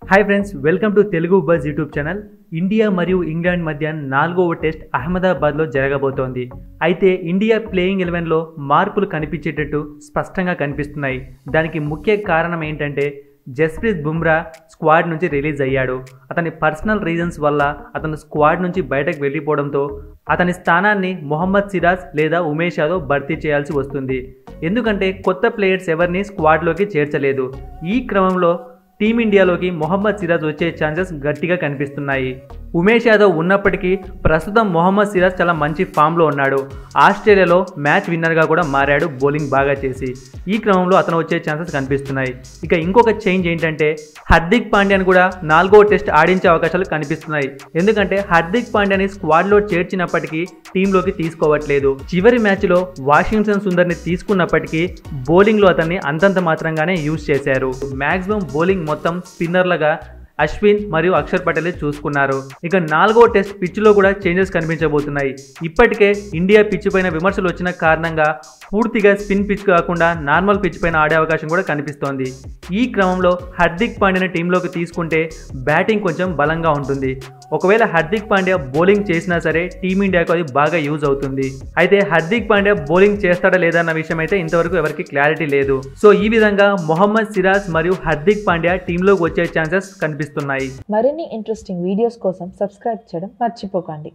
hi friends welcome to Telugu buzz YouTube channel India మరియు England మధ్య నాలుగవ టెస్ట్ అహ్మదాబాద్లో జరగబోతోంది అయితే ఇండియా ప్లేయింగ్ ఎలెవెన్లో మార్పులు కనిపించేటట్టు స్పష్టంగా కనిపిస్తున్నాయి దానికి ముఖ్య కారణం ఏంటంటే జస్ప్రీత్ బుమ్రా స్క్వాడ్ నుంచి రిలీజ్ అయ్యాడు అతని పర్సనల్ రీజన్స్ వల్ల అతను స్క్వాడ్ నుంచి బయటకు వెళ్ళిపోవడంతో అతని స్థానాన్ని మొహమ్మద్ సిరాజ్ లేదా ఉమేష్ యాదవ్ భర్తీ చేయాల్సి వస్తుంది ఎందుకంటే కొత్త ప్లేయర్స్ ఎవరిని స్క్వాడ్లోకి చేర్చలేదు ఈ క్రమంలో టీమిండియాలోకి మొహమ్మద్ సిరాజ్ వచ్చే ఛాన్సెస్ గట్టిగా కనిపిస్తున్నాయి ఉమేష్ యాదవ్ ఉన్నప్పటికీ ప్రస్తుతం మొహమ్మద్ సిరాజ్ చాలా మంచి ఫామ్లో ఉన్నాడు ఆస్ట్రేలియాలో మ్యాచ్ విన్నర్గా కూడా మారాడు బౌలింగ్ బాగా చేసి ఈ క్రమంలో అతను వచ్చే ఛాన్సెస్ కనిపిస్తున్నాయి ఇక ఇంకొక చేంజ్ ఏంటంటే హార్దిక్ పాండ్యాని కూడా నాలుగో టెస్ట్ ఆడించే అవకాశాలు కనిపిస్తున్నాయి ఎందుకంటే హార్దిక్ పాండ్యాని స్క్వాడ్లో చేర్చినప్పటికీ టీంలోకి తీసుకోవట్లేదు చివరి మ్యాచ్లో వాషింగ్టన్ సుందర్ని తీసుకున్నప్పటికీ బౌలింగ్లో అతన్ని అంతంత మాత్రంగానే యూజ్ చేశారు మ్యాక్సిమం బౌలింగ్ మొత్తం స్పిన్నర్లుగా అశ్విన్ మరియు అక్షర్ పటేల్ చూసుకున్నారు ఇక నాలుగో టెస్ట్ పిచ్లో కూడా చేంజెస్ కనిపించబోతున్నాయి ఇప్పటికే ఇండియా పిచ్ పైన విమర్శలు వచ్చిన కారణంగా పూర్తిగా స్పిన్ పిచ్ కాకుండా నార్మల్ పిచ్ పైన ఆడే అవకాశం కూడా కనిపిస్తోంది ఈ క్రమంలో హార్దిక్ పాండ్యాని టీంలోకి తీసుకుంటే బ్యాటింగ్ కొంచెం బలంగా ఉంటుంది ఒకవేళ హార్దిక్ పాండ్యా బౌలింగ్ చేసినా సరే టీమిండియాకు అది బాగా యూజ్ అవుతుంది అయితే హార్దిక్ పాండ్యా బౌలింగ్ చేస్తాడా లేదా అన్న విషయం అయితే ఇంతవరకు ఎవరికి క్లారిటీ లేదు సో ఈ విధంగా మొహమ్మద్ సిరాజ్ మరియు హార్దిక్ పాండ్యా టీంలోకి వచ్చే ఛాన్సెస్ కనిపిస్తున్నాయి మరిన్ని ఇంట్రెస్టింగ్ వీడియోస్ కోసం సబ్స్క్రైబ్ చేయడం మర్చిపోకండి